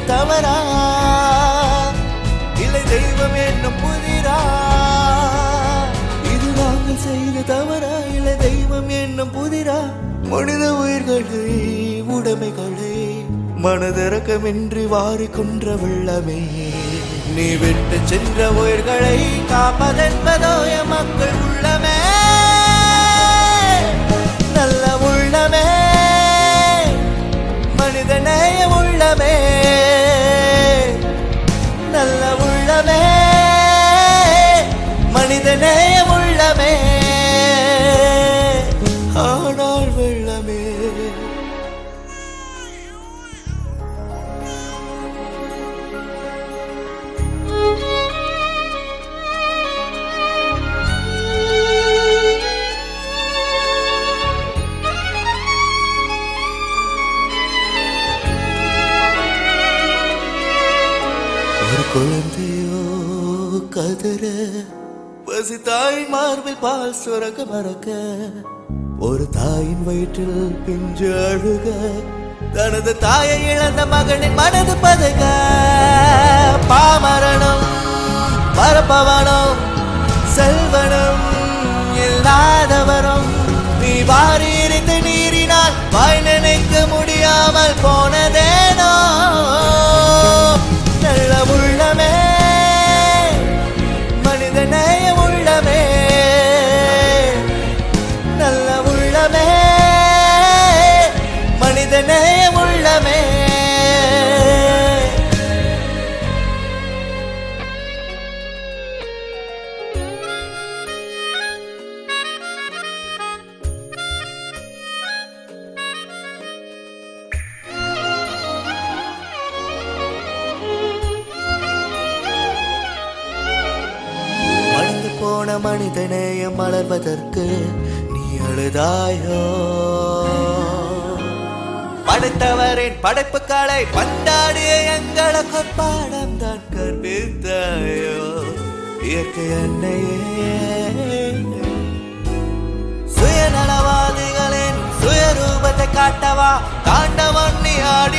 தவறா இல்லை தெய்வம் என்னும் புதிரா இது நாங்கள் செய்த தவறா இல்லை தெய்வம் என்னும் புதிரா மனித உயிர்களை உடைமைகளை மனதிறக்கமின்றி வாரி கொன்ற வெள்ளமே நீ விட்டு சென்ற உயிர்களை காப்பதென்பதோ என் மக்கள் உள்ளமே நல்ல உள்ளமே மனிதநேய உள்ளமே நல்ல உள்ளமே மனிதநேய உள்ளமே ஆனால் வெள்ளமே ஒரு குழந்தையோ கதற பசி தாய் மார்பில் பால் சுரக்க மறக்க ஒரு தாயின் வயிற்றில் பிஞ்சு அழுக தனது தாயை இழந்த மகனின் மனது பதக பாமரனும் பரப்பவனும் செல்வனும் இல்லாதவரும் நீ வாரி எறிந்து நீரினால் வாய் நினைக்க முடியாமல் போனதேனோ நல்ல உள்ளமே மனிதநேய உள்ளமே நல்ல உள்ளமே மனிதநேய உள்ளமே மணிந்து போன மனிதநேயம் மலர்வதற்கு நீ அழுதாயோ படைத்தவரின் படைப்புகளை பந்தாடிய எங்களுக்கு பாடம் தான் கற்பித்தாயோ இயற்கை அன்னையே சுயநலவாதிகளின் சுயரூபத்தை காட்டவா தாண்டவன் நீ ஆடி